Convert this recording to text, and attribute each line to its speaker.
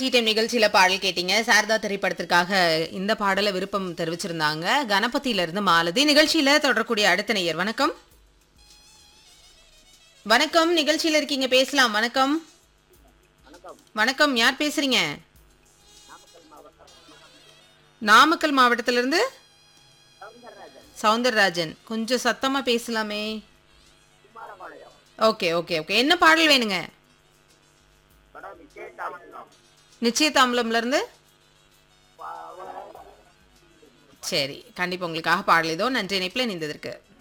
Speaker 1: tea time நிகழ்ச்சியில பாடல் கேட்டீங்க சாரதா திரைப்படத்திற்காக இந்த பாடல விருப்பம் தெரிவிச்சிருந்தாங்க கணபதியில இருந்து மாலதி நிகழ்ச்சியில தொடரக்கூடிய அடுத்த நேயர் வணக்கம் வணக்கம் நிகழ்ச்சியில இருக்கீங்க பேசலாம் வணக்கம் வணக்கம் யார் பேசுறீங்க நாமக்கல் மாவட்டத்துல இருந்து சவுந்தரராஜன் கொஞ்சம் சத்தமா பேசலாமே ஓகே ஓகே ஓகே என்ன பாடல் வேணுங்க நிச்சயதாம்பலம்ல இருந்து சரி கண்டிப்பா உங்களுக்காக பாடல் இதோ நன்றி இணைப்பில் நின்றதற்கு